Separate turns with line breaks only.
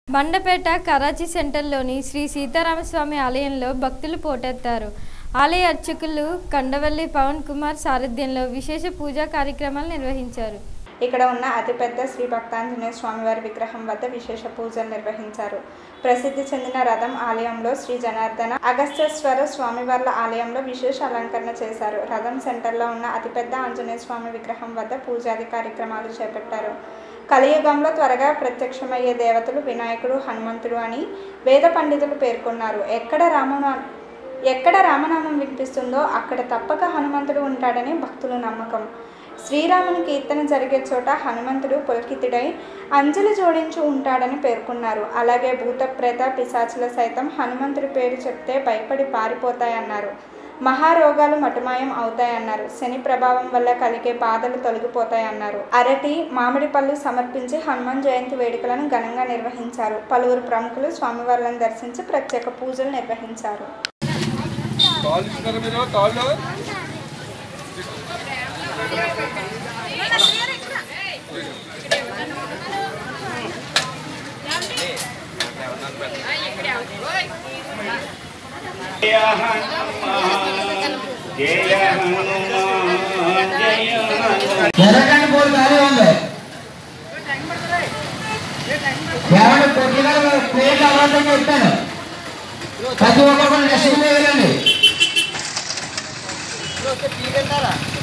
బండపేట కరాచీ సెంటర్లోని శ్రీ సీతారామస్వామి ఆలయంలో భక్తులు పోటెత్తారు ఆలయ అర్చకులు కండవల్లి పవన్ కుమార్ సారథ్యంలో విశేష పూజా కార్యక్రమాలు నిర్వహించారు
ఇక్కడ ఉన్న అతిపెద్ద శ్రీ భక్తాంజనేయ స్వామివారి విగ్రహం వద్ద విశేష పూజలు నిర్వహించారు ప్రసిద్ధి చెందిన రథం ఆలయంలో శ్రీ జనార్దన అగస్తేశ్వర స్వామివార్ల ఆలయంలో విశేష అలంకరణ చేశారు రథం సెంటర్లో ఉన్న అతిపెద్ద ఆంజనేయ స్వామి విగ్రహం వద్ద పూజాది కార్యక్రమాలు చేపట్టారు కలియుగంలో త్వరగా ప్రత్యక్షమయ్యే దేవతలు వినాయకుడు హనుమంతుడు అని వేద పండితులు పేర్కొన్నారు ఎక్కడ రామనా ఎక్కడ రామనామం వినిపిస్తుందో అక్కడ తప్పక హనుమంతుడు ఉంటాడని భక్తుల నమ్మకం శ్రీరాముని కీర్తన జరిగే చోట హనుమంతుడు పులకితుడై అంజలి జోడించి ఉంటాడని పేర్కొన్నారు అలాగే భూత ప్రేత పిశాచుల సైతం హనుమంతుడి పేరు చెప్తే భయపడి పారిపోతాయన్నారు మహారోగాలు మటుమాయం అవుతాయన్నారు శని ప్రభావం వల్ల కలిగే బాధలు తొలగిపోతాయన్నారు అరటి మామిడి పళ్ళు సమర్పించి హనుమాన్ జయంతి వేడుకలను ఘనంగా నిర్వహించారు పలువురు ప్రముఖులు స్వామివార్లను దర్శించి ప్రత్యేక పూజలు నిర్వహించారు
కాల్ ఇస్తున్నారు మీరు కాళ్ళు
జయ హనుమాన్ జయ హనుమాన్ జయ హనుమాన్
ఎర్రకండి పోలు ఖాళీ ఉంది ఎవరు కొద్దిగా ప్లేట్ అవ్వద్దని చెప్పాను ప్రతి ఒక్కరు డస్ట్బిన్ వెళ్ళండి